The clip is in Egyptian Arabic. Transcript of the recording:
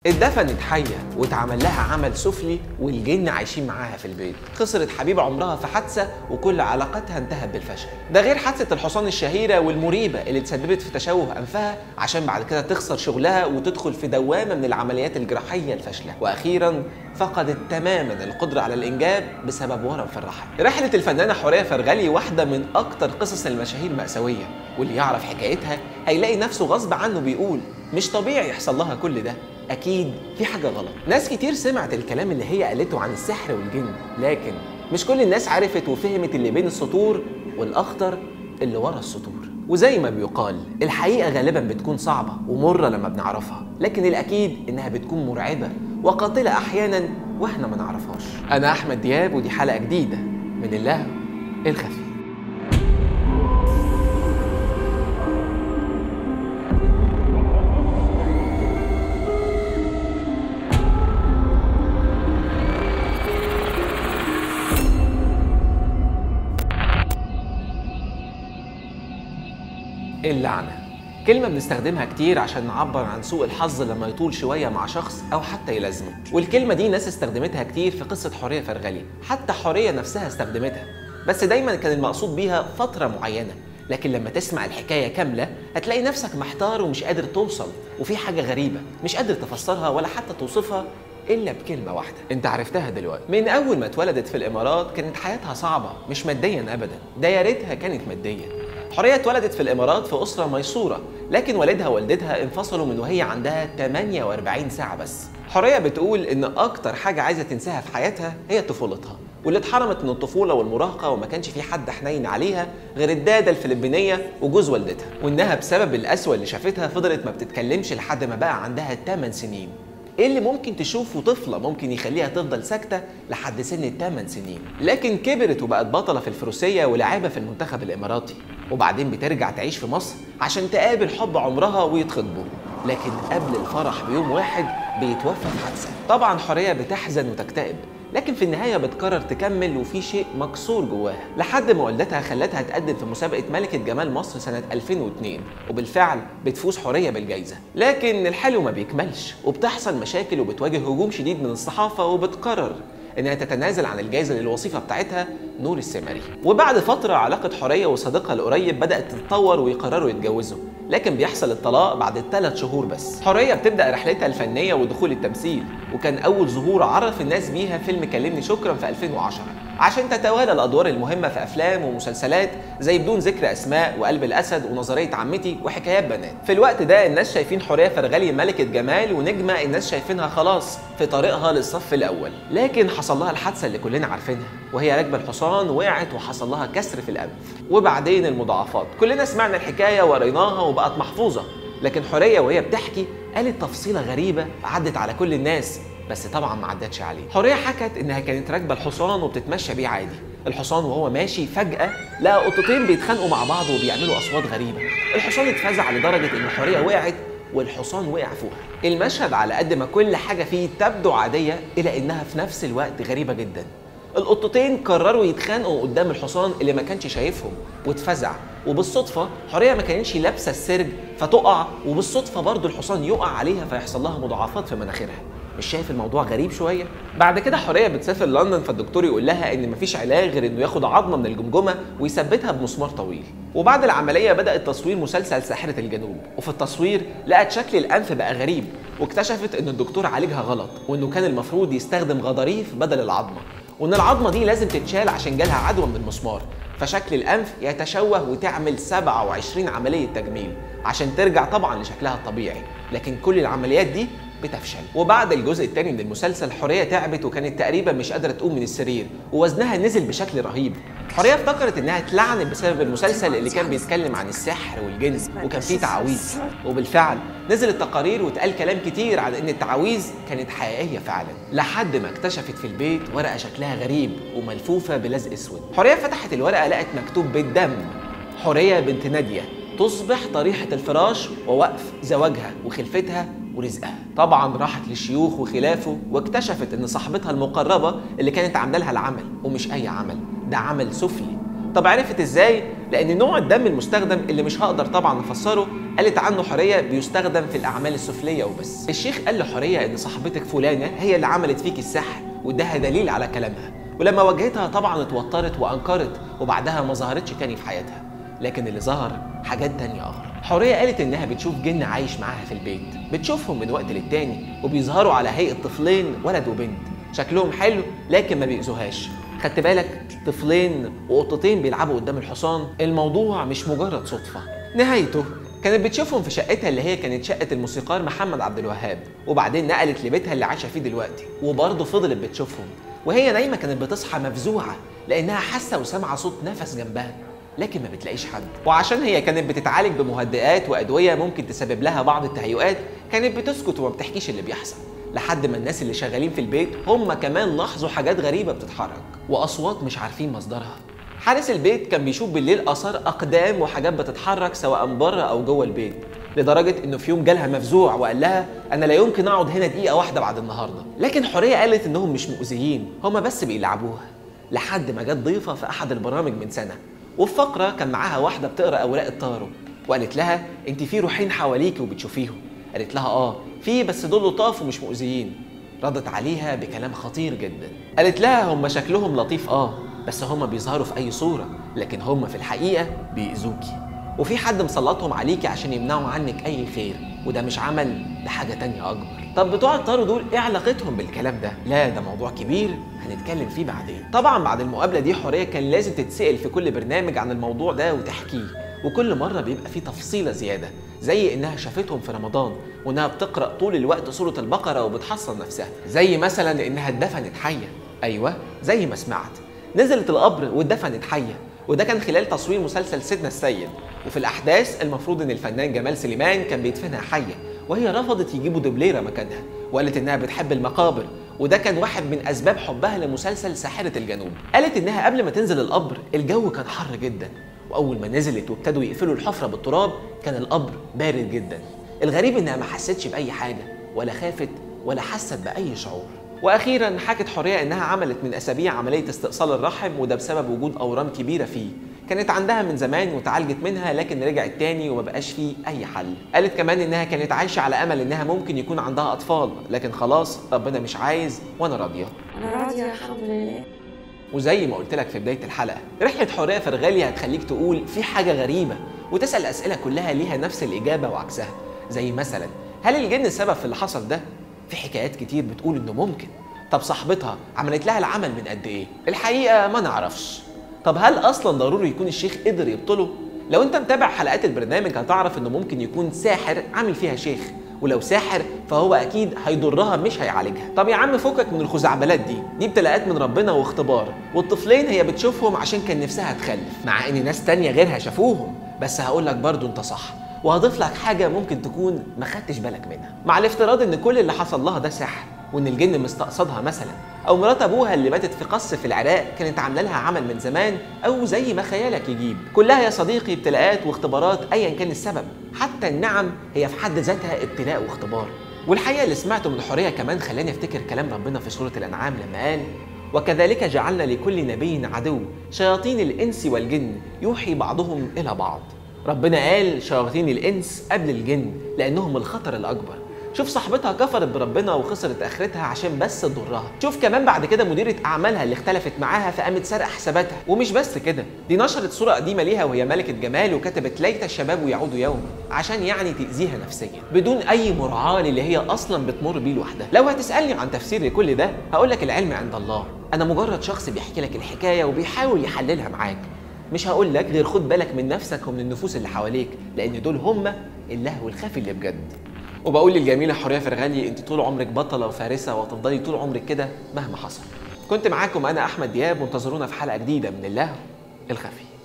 اتدفنت حية واتعمل لها عمل سفلي والجن عايشين معاها في البيت خسرت حبيب عمرها في حادثة وكل علاقاتها انتهت بالفشل ده غير حادثة الحصان الشهيرة والمريبة اللي تسببت في تشوه أنفها عشان بعد كده تخسر شغلها وتدخل في دوامة من العمليات الجراحية الفاشلة وأخيرا فقدت تماما القدرة على الإنجاب بسبب ورم في الرحم رحلة الفنانة حورية فرغلي واحدة من أكتر قصص المشاهير مأساوية واللي يعرف حكايتها هيلاقي نفسه غصب عنه بيقول مش طبيعي يحصل لها كل ده اكيد في حاجه غلط ناس كتير سمعت الكلام اللي هي قالته عن السحر والجن لكن مش كل الناس عرفت وفهمت اللي بين السطور والاخطر اللي ورا السطور وزي ما بيقال الحقيقه غالبا بتكون صعبه ومره لما بنعرفها لكن الاكيد انها بتكون مرعبه وقاتله احيانا واحنا ما نعرفهاش انا احمد دياب ودي حلقه جديده من الله الخفي اللعنة كلمة بنستخدمها كتير عشان نعبر عن سوء الحظ لما يطول شوية مع شخص أو حتى يلازمه والكلمة دي ناس استخدمتها كتير في قصة حورية فرغلي حتى حورية نفسها استخدمتها بس دايما كان المقصود بيها فترة معينة لكن لما تسمع الحكاية كاملة هتلاقي نفسك محتار ومش قادر توصل وفي حاجة غريبة مش قادر تفسرها ولا حتى توصفها الا بكلمه واحده انت عرفتها دلوقتي من اول ما اتولدت في الامارات كانت حياتها صعبه مش ماديا ابدا ده يا ريتها كانت ماديا حورية اتولدت في الامارات في اسره ميسوره لكن والدها ووالدتها انفصلوا من وهي عندها 48 ساعه بس حورية بتقول ان اكتر حاجه عايزه تنساها في حياتها هي طفولتها واللي اتحرمت من الطفوله والمراهقه وما كانش في حد حنين عليها غير الداده الفلبينيه وجوز والدتها وانها بسبب القسوه اللي شافتها فضلت ما بتتكلمش لحد ما بقى عندها 8 سنين ايه اللي ممكن تشوفه طفله ممكن يخليها تفضل ساكته لحد سن الثمان سنين لكن كبرت وبقت بطله في الفروسيه ولاعبه في المنتخب الاماراتي وبعدين بترجع تعيش في مصر عشان تقابل حب عمرها ويتخطبوا لكن قبل الفرح بيوم واحد بيتوفى في حادثه طبعا حوريه بتحزن وتكتئب لكن في النهاية بتقرر تكمل وفي شيء مكسور جواها لحد ما والدتها خلتها تقدم في مسابقة ملكة جمال مصر سنة 2002 وبالفعل بتفوز حورية بالجائزة لكن الحلو ما بيكملش وبتحصل مشاكل وبتواجه هجوم شديد من الصحافة وبتقرر انها تتنازل عن الجائزه للوظيفه بتاعتها نور السمري وبعد فتره علاقه حوريه وصديقها القريب بدات تتطور ويقرروا يتجوزوا لكن بيحصل الطلاق بعد ثلاث شهور بس حوريه بتبدا رحلتها الفنيه ودخول التمثيل وكان اول ظهور عرف الناس بيها فيلم كلمني شكرا في 2010 عشان تتوالى الادوار المهمه في افلام ومسلسلات زي بدون ذكر اسماء وقلب الاسد ونظريه عمتي وحكايات بنات في الوقت ده الناس شايفين حوريه فرغلي ملكه جمال ونجمه الناس شايفينها خلاص في طريقها للصف الاول لكن حصل لها الحادثه اللي كلنا عارفينها وهي راكبه الحصان وقعت وحصل لها كسر في الانف وبعدين المضاعفات كلنا سمعنا الحكايه وقريناها وبقت محفوظه لكن حوريه وهي بتحكي قالت تفصيله غريبه عدت على كل الناس بس طبعا ما عدتش عليه حوريه حكت انها كانت راكبه الحصان وبتتمشى بيه عادي الحصان وهو ماشي فجاه لقى قطتين بيتخانقوا مع بعض وبيعملوا اصوات غريبه الحصان اتفزع لدرجه ان حوريه وقعت والحصان وقع فوقها المشهد على قد ما كل حاجه فيه تبدو عاديه الا انها في نفس الوقت غريبه جدا القطتين قرروا يتخانقوا قدام الحصان اللي ما كانش شايفهم واتفزع وبالصدفه حوريه ما كانتش لابسه السرج فتقع وبالصدفه برضه الحصان يقع عليها فيحصل لها مضاعفات في مناخيرها مش شايف الموضوع غريب شويه بعد كده حوريه بتسافر لندن فالدكتور يقول لها ان مفيش علاج غير انه ياخد عظمه من الجمجمه ويثبتها بمسمار طويل وبعد العمليه بدات تصوير مسلسل ساحره الجنوب وفي التصوير لقت شكل الانف بقى غريب واكتشفت ان الدكتور عالجها غلط وانه كان المفروض يستخدم غضاريف بدل العظمه وان العظمه دي لازم تتشال عشان جالها عدوى من المسمار فشكل الانف يتشوه وتعمل 27 عمليه تجميل عشان ترجع طبعا لشكلها الطبيعي لكن كل العمليات دي بتفشل وبعد الجزء الثاني من المسلسل حوريه تعبت وكانت تقريبا مش قادره تقوم من السرير ووزنها نزل بشكل رهيب حوريه افتكرت انها اتلعنت بسبب المسلسل اللي كان بيتكلم عن السحر والجن وكان فيه تعاويذ وبالفعل نزلت تقارير واتقال كلام كتير عن ان التعاويذ كانت حقيقيه فعلا لحد ما اكتشفت في البيت ورقه شكلها غريب وملفوفه بلزق اسود حوريه فتحت الورقه لقت مكتوب بالدم حوريه بنت ناديه تصبح طريحة الفراش ووقف زواجها وخلفتها ورزقها طبعا راحت للشيوخ وخلافه واكتشفت ان صاحبتها المقربة اللي كانت عاملة لها العمل ومش اي عمل ده عمل سفلي طب عرفت ازاي لان نوع الدم المستخدم اللي مش هقدر طبعا افسره قالت عنه حوريه بيستخدم في الاعمال السفليه وبس الشيخ قال لحوريه ان صاحبتك فلانه هي اللي عملت فيك السحر واداها دليل على كلامها ولما واجهتها طبعا اتوترت وانكرت وبعدها ما ظهرتش تاني في حياتها لكن اللي ظهر حاجات تانية أغرب حورية قالت إنها بتشوف جن عايش معاها في البيت بتشوفهم من وقت للتاني وبيظهروا على هيئة طفلين ولد وبنت شكلهم حلو لكن ما بيأذوهاش خدت بالك طفلين وقطتين بيلعبوا قدام الحصان الموضوع مش مجرد صدفة نهايته كانت بتشوفهم في شقتها اللي هي كانت شقة الموسيقار محمد عبد الوهاب وبعدين نقلت لبيتها اللي عايشة فيه دلوقتي وبرضه فضلت بتشوفهم وهي نايمة كانت بتصحى مفزوعة لأنها حاسة وسامعة صوت نفس جنبها لكن ما بتلاقيش حد وعشان هي كانت بتتعالج بمهدئات وادويه ممكن تسبب لها بعض التهيؤات كانت بتسكت وما بتحكيش اللي بيحصل لحد ما الناس اللي شغالين في البيت هم كمان لاحظوا حاجات غريبه بتتحرك واصوات مش عارفين مصدرها حارس البيت كان بيشوف بالليل اثار اقدام وحاجات بتتحرك سواء بره او جوه البيت لدرجه انه في يوم جالها مفزوع وقال لها انا لا يمكن اقعد هنا دقيقه واحده بعد النهارده لكن حوريه قالت انهم مش مؤذيين هم بس بيلعبوها لحد ما جت ضيفه في احد البرامج من سنه وفي فقره كان معاها واحده بتقرا اوراق الطارو وقالت لها انت في روحين حواليكي وبتشوفيهم قالت لها اه في بس دول لطاف ومش مؤذيين ردت عليها بكلام خطير جدا قالت لها هم شكلهم لطيف اه بس هم بيظهروا في اي صوره لكن هم في الحقيقه بيأذوكي وفي حد مسلطهم عليكي عشان يمنعوا عنك اي خير وده مش عمل لحاجه تانية اكبر طب بتوع الطارو دول ايه علاقتهم بالكلام ده لا ده موضوع كبير هنتكلم فيه بعدين طبعا بعد المقابله دي حوريه كان لازم تتسال في كل برنامج عن الموضوع ده وتحكيه وكل مره بيبقى فيه تفصيله زياده زي انها شافتهم في رمضان وانها بتقرا طول الوقت سوره البقره وبتحصن نفسها زي مثلا انها اتدفنت حيه ايوه زي ما سمعت نزلت القبر واتدفنت حيه وده كان خلال تصوير مسلسل سيدنا السيد وفي الاحداث المفروض ان الفنان جمال سليمان كان بيدفنها حيه وهي رفضت يجيبوا دبليره مكانها وقالت انها بتحب المقابر وده كان واحد من اسباب حبها لمسلسل ساحره الجنوب قالت انها قبل ما تنزل القبر الجو كان حر جدا واول ما نزلت وابتدوا يقفلوا الحفره بالتراب كان القبر بارد جدا الغريب انها ما حستش باي حاجه ولا خافت ولا حست باي شعور واخيرا حكت حوريه انها عملت من اسابيع عمليه استئصال الرحم وده بسبب وجود اورام كبيره فيه كانت عندها من زمان وتعالجت منها لكن رجعت تاني وما بقاش فيه اي حل قالت كمان انها كانت عايشه على امل انها ممكن يكون عندها اطفال لكن خلاص ربنا مش عايز وانا راضيه انا راضيه الحمد لله وزي ما قلت لك في بدايه الحلقه رحله حوريه فرغالي هتخليك تقول في حاجه غريبه وتسال اسئله كلها ليها نفس الاجابه وعكسها زي مثلا هل الجن السبب في اللي حصل ده في حكايات كتير بتقول انه ممكن طب صاحبتها عملت لها العمل من قد ايه الحقيقه ما نعرفش طب هل اصلا ضروري يكون الشيخ قدر يبطله لو انت متابع حلقات البرنامج هتعرف انه ممكن يكون ساحر عامل فيها شيخ ولو ساحر فهو اكيد هيضرها مش هيعالجها طب يا عم فكك من الخزعبلات دي دي ابتلاءات من ربنا واختبار والطفلين هي بتشوفهم عشان كان نفسها تخلف مع ان ناس تانية غيرها شافوهم بس هقول لك برضو انت صح وهضيف لك حاجة ممكن تكون ما خدتش بالك منها مع الافتراض ان كل اللي حصل لها ده سحر وان الجن مستقصدها مثلا او مرات ابوها اللي ماتت في قص في العراق كانت عامله لها عمل من زمان او زي ما خيالك يجيب كلها يا صديقي ابتلاءات واختبارات ايا كان السبب حتى النعم هي في حد ذاتها ابتلاء واختبار والحقيقه اللي سمعته من حوريه كمان خلاني افتكر كلام ربنا في سوره الانعام لما قال وكذلك جعلنا لكل نبي عدو شياطين الانس والجن يوحي بعضهم الى بعض ربنا قال شياطين الانس قبل الجن لانهم الخطر الاكبر شوف صاحبتها كفرت بربنا وخسرت اخرتها عشان بس تضرها شوف كمان بعد كده مديره اعمالها اللي اختلفت معاها فقامت سرقه حساباتها ومش بس كده دي نشرت صوره قديمه ليها وهي ملكه جمال وكتبت ليت الشباب يعودوا يوما عشان يعني تاذيها نفسيا بدون اي مراعاه للي هي اصلا بتمر بيه لوحدها لو هتسالني عن تفسير لكل ده هقول لك العلم عند الله انا مجرد شخص بيحكي لك الحكايه وبيحاول يحللها معاك مش هقول لك غير خد بالك من نفسك ومن النفوس اللي حواليك لان دول هم اللهو الخفي اللي بجد وبقول للجميله حوريه فرغالي انت طول عمرك بطله وفارسه وهتفضلي طول عمرك كده مهما حصل كنت معاكم انا احمد دياب وانتظرونا في حلقه جديده من اللهو الخفي